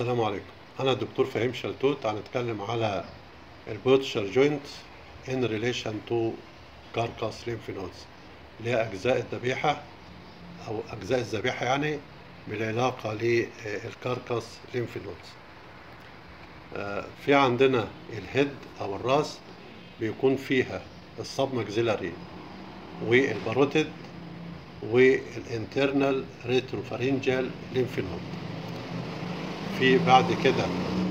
السلام عليكم انا الدكتور فهيم شلتوت هنتكلم على البوتشر جوينت in relation to carcass lymph nodes اللي هي اجزاء الذبيحه او اجزاء الذبيحه يعني بالعلاقه للكاركاس lymph nodes آه، في عندنا الهيد او الراس بيكون فيها السب ماكسيلاري والباروتيد والانترنال ريتروفارينجال ليمف نود في بعد كده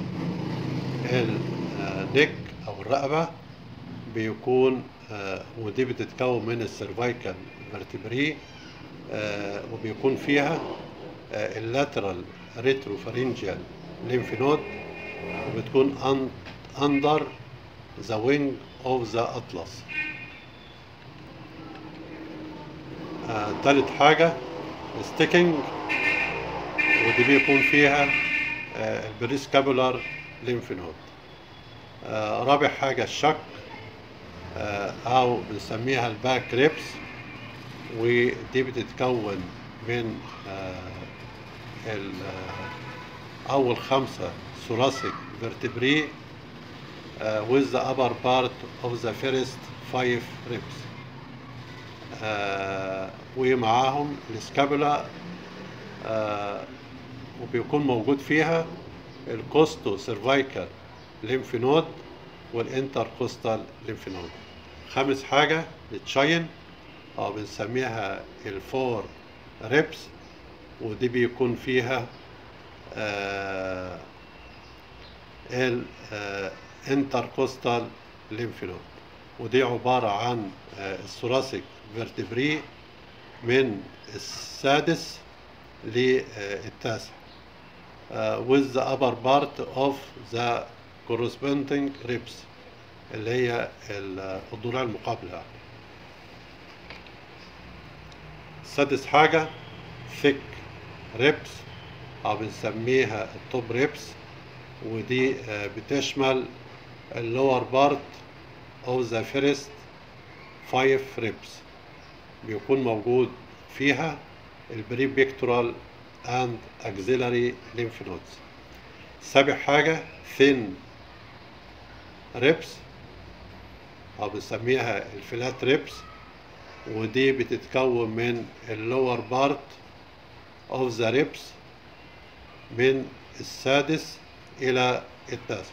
النك او الرقبه بيكون آه، ودي بتتكون من السيرفايكال فيرتبري وبيكون فيها اللاترال ريتروفارينجال ليمف نود وبتكون اندر ذا وينج اوف ذا اطلس تالت حاجه ستيكينج ودي بيكون فيها البريسكابولار ليمف نود رابع حاجه الشك آه، او بنسميها الباك ريبس ودي بتتكون من آه، ال- آه، اول خمسه ثوراسيك فيرتبري with the upper part of the first five ribs آه، ومعاهم السكابولا آه، وبيكون موجود فيها الكوستو سيرفايكال ليمف نود والانتركوستال ليمف نود خامس حاجة التشاين أو بنسميها الفور ريبس ودي بيكون فيها آه الانتركوستال ليمف نود ودي عبارة عن آه الثوراسيك فيرتبري من السادس للتاسع uh, with the upper part of the corresponding ribs اللي هي ال- الضلوع المقابلة يعني. سادس حاجة thick ribs أو بنسميها التوب ribs ودي آه، بتشمل اللور بارت of the first five ribs بيكون موجود فيها البري بيكتورال and axillary lymph nodes سابع حاجة thin ribs أو بنسميها الفلات ريبس ودي بتتكون من اللور بارت of the ribs من السادس إلى التاسع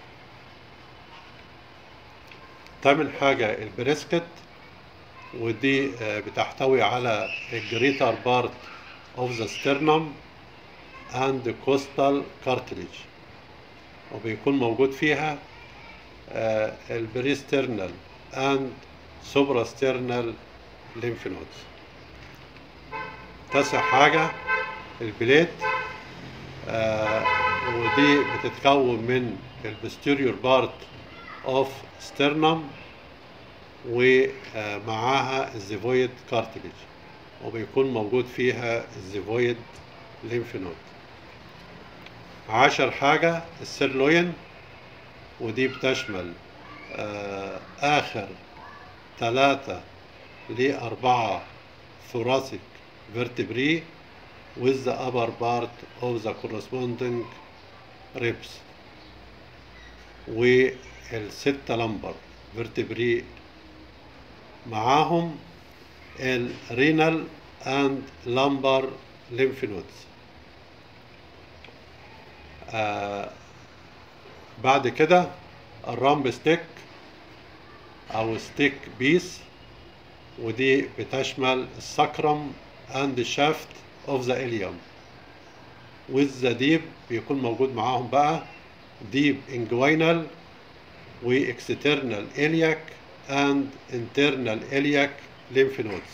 تامن حاجة البريسكت ودي آه، بتحتوي على الجريتر بارت of the sternum and coastal cartilage وبيكون موجود فيها آه، البريسترنال and suprasternal lymph nodes تاسع حاجة البليت آه، ودي بتتكون من البستيريور بارت اوف sternum ومعاها الزيفويد كارتليج وبيكون موجود فيها الزيفويد ليمف نود عشر حاجة السيرلوين ودي بتشمل آه آخر ثلاثة لأربعة ثوراسيك vertebrae with the upper part of the corresponding ribs والستة لمبر vertebrae معاهم الرينال اند لامبر lymph nodes آه بعد كده الرامب ستيك او ستيك بيس ودي بتشمل السكرم اند شافت اوف ذا اليوم with the deep بيكون موجود معاهم بقى deep inguinal و external iliac and internal iliac lymph nodes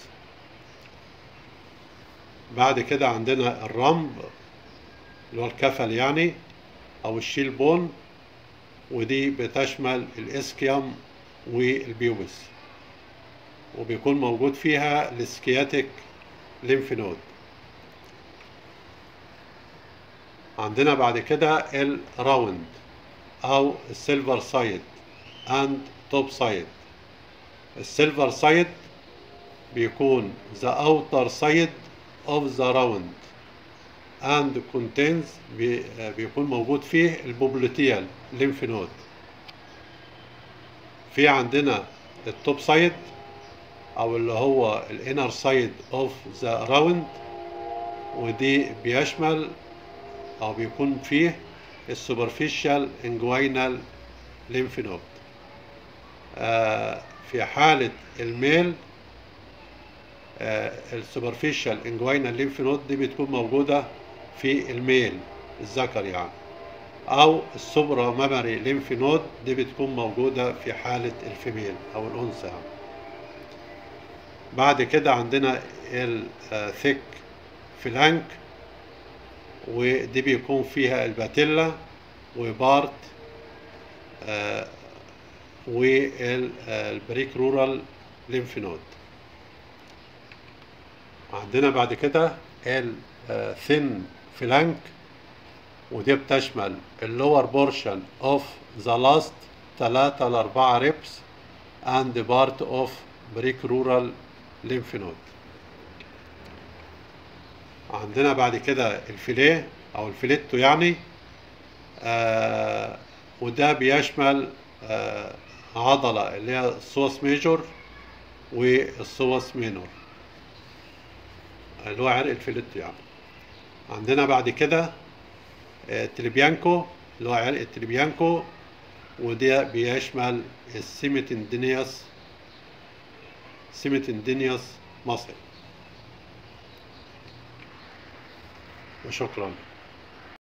بعد كده عندنا الرمب اللي هو الكفل يعني او الشيل بون ودي بتشمل الاسكيوم والبيوبس وبيكون موجود فيها السكياتيك ليمف نود عندنا بعد كده الراوند او السيلفر سايد اند توب سايد السيلفر سايد بيكون the outer side of the round and contains بي آه، بيكون موجود فيه البوبليتيال lymph نود في عندنا التوب سايد او اللي هو الانر سايد اوف ذا راوند ودي بيشمل او بيكون فيه السوبرفيشال انجوينال lymph نود آه في حالة الميل السوبرفيشال انجوينال ليمف نود دي بتكون موجودة في الميل الذكر يعني أو السوبرا مامري ليمف نود دي بتكون موجودة في حالة الفيميل أو الأنثى يعني. بعد كده عندنا الثيك فلانك ودي بيكون فيها الباتيلا وبارت آه والبريك رورال ليمف نود عندنا بعد كده الثين فلانك ودي بتشمل اللور بورشن اوف ذا لاست 3 ل 4 ريبس اند بارت اوف بريك رورال ليمف نود عندنا بعد كده الفيليه او الفيليتو يعني آه وده بيشمل آه عضلة اللي هي السوس ميجور والسوس مينور اللي هو عرق الفيليتو يعني عندنا بعد كده آه، تريبيانكو اللي هو عرق التريبيانكو وده بيشمل السيمتندينيوس سيمتندينيوس مصري وشكرا